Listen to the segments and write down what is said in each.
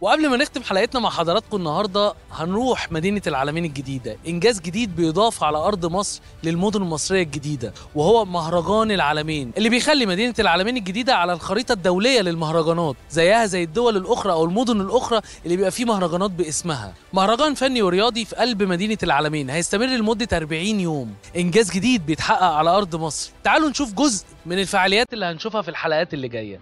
وقبل ما نختم حلقتنا مع حضراتكم النهارده هنروح مدينه العالمين الجديده انجاز جديد بيضاف على ارض مصر للمدن المصريه الجديده وهو مهرجان العالمين اللي بيخلي مدينه العالمين الجديده على الخريطه الدوليه للمهرجانات زيها زي الدول الاخرى او المدن الاخرى اللي بيبقى فيه مهرجانات باسمها مهرجان فني ورياضي في قلب مدينه العالمين هيستمر لمده 40 يوم انجاز جديد بيتحقق على ارض مصر تعالوا نشوف جزء من الفعاليات اللي هنشوفها في الحلقات اللي جايه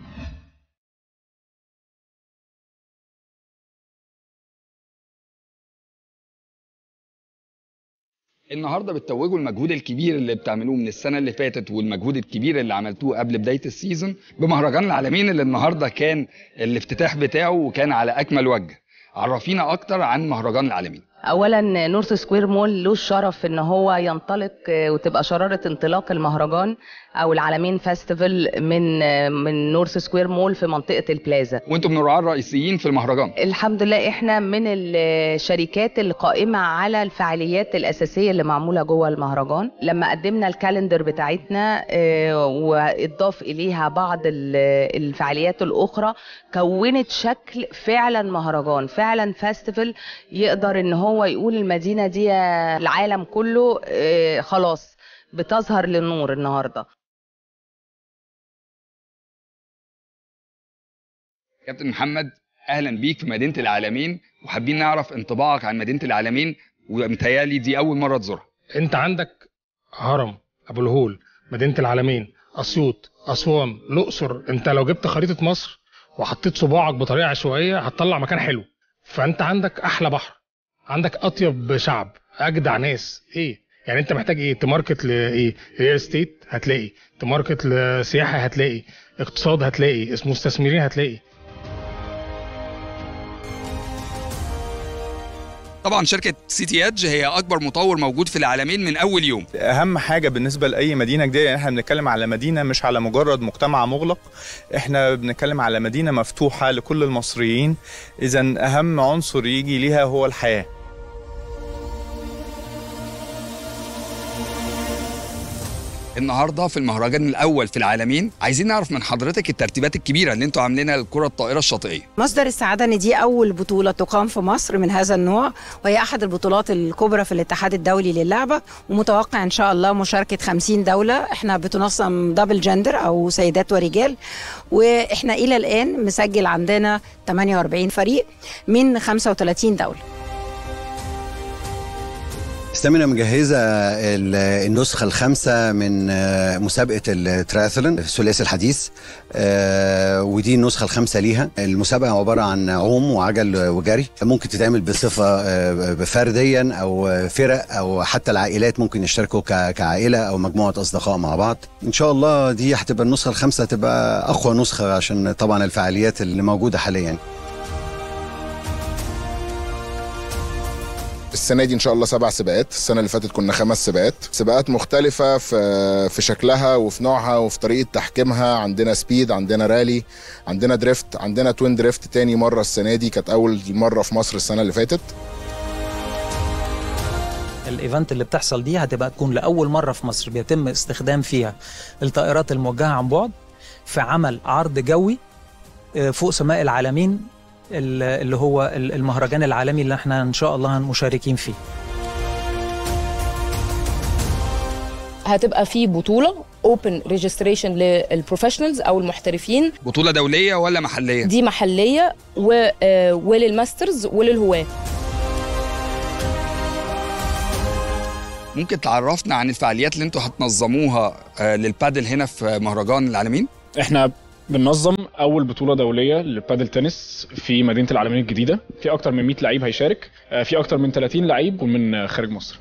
النهارده بتتوجوا المجهود الكبير اللي بتعملوه من السنه اللي فاتت والمجهود الكبير اللي عملتوه قبل بدايه السيزون بمهرجان العالمين اللي النهارده كان الافتتاح بتاعه وكان على اكمل وجه عرفينا اكتر عن مهرجان العالمين اولا نورث سكوير مول له الشرف ان هو ينطلق وتبقى شراره انطلاق المهرجان او العالمين فيستيفال من من نورث سكوير مول في منطقه البلازا وانتم من الرعاة الرئيسيين في المهرجان الحمد لله احنا من الشركات القائمه على الفعاليات الاساسيه اللي معموله جوه المهرجان لما قدمنا الكالندر بتاعتنا واضاف اليها بعض الفعاليات الاخرى كونت شكل فعلا مهرجان فعلا فيستيفال يقدر ان هو هو يقول المدينة دي العالم كله خلاص بتظهر للنور النهاردة كابتن محمد اهلا بيك في مدينه العالمين وحابين نعرف انطباعك عن مدينه العالمين ومتهيالي دي اول مره تزورها انت عندك هرم ابو الهول مدينه العالمين اسيوط اسوان الاقصر انت لو جبت خريطه مصر وحطيت صباعك بطريقه عشوائيه هتطلع مكان حلو فانت عندك احلى بحر عندك اطيب شعب اجدع ناس ايه يعني انت محتاج ايه تماركت لايه ريال استيت هتلاقي تماركت لسياحه هتلاقي اقتصاد هتلاقي اسمه مستثمرين هتلاقي طبعا شركه سي تي ادج هي اكبر مطور موجود في العالمين من اول يوم اهم حاجه بالنسبه لاي مدينه جديده يعني احنا بنتكلم على مدينه مش على مجرد مجتمع مغلق احنا بنتكلم على مدينه مفتوحه لكل المصريين اذا اهم عنصر يجي ليها هو الحياه النهارده في المهرجان الاول في العالمين عايزين نعرف من حضرتك الترتيبات الكبيره اللي انتوا عاملينها للكره الطائره الشاطئيه مصدر السعاده ان دي اول بطوله تقام في مصر من هذا النوع وهي احد البطولات الكبرى في الاتحاد الدولي للعبه ومتوقع ان شاء الله مشاركه 50 دوله احنا بتنظم دبل جندر او سيدات ورجال واحنا الى الان مسجل عندنا 48 فريق من 35 دوله استامينا مجهزة النسخة الخامسة من مسابقة التراثلون الثلاثي الحديث ودي النسخة الخامسة ليها المسابقة عبارة عن عوم وعجل وجري ممكن تتعمل بصفة فرديا أو فرق أو حتى العائلات ممكن يشتركوا كعائلة أو مجموعة أصدقاء مع بعض إن شاء الله دي هتبقى النسخة الخامسة تبقى أقوى نسخة عشان طبعا الفعاليات اللي موجودة حاليا السنه دي ان شاء الله سبع سباقات السنه اللي فاتت كنا خمس سباقات سباقات مختلفه في في شكلها وفي نوعها وفي طريقه تحكيمها عندنا سبيد عندنا رالي عندنا دريفت عندنا توين دريفت تاني مره السنه دي كانت اول مره في مصر السنه اللي فاتت الايفنت اللي بتحصل دي هتبقى تكون لاول مره في مصر بيتم استخدام فيها الطائرات الموجهه عن بعد في عمل عرض جوي فوق سماء العالمين اللي هو المهرجان العالمي اللي احنا ان شاء الله مشاركين فيه هتبقى في بطوله اوبن ريجستريشن للبروفيشنالز او المحترفين بطوله دوليه ولا محليه دي محليه و... وللماسترز وللهواه ممكن تعرفنا عن الفعاليات اللي انتوا هتنظموها للبادل هنا في مهرجان العالمين احنا بننظم اول بطوله دوليه للبادل تنس في مدينه العالمين الجديده في اكتر من 100 لعيب هيشارك في اكتر من 30 لعيب من خارج مصر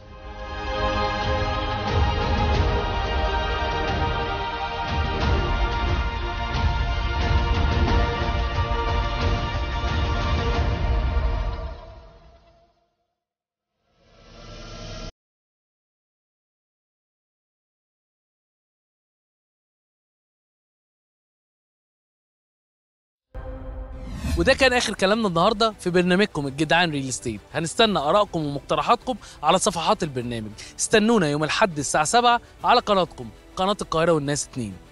وده كان اخر كلامنا النهارده في برنامجكم الجدعان ريل استيت هنستنى ارائكم ومقترحاتكم على صفحات البرنامج استنونا يوم الاحد الساعه 7 على قناتكم قناه القاهره والناس 2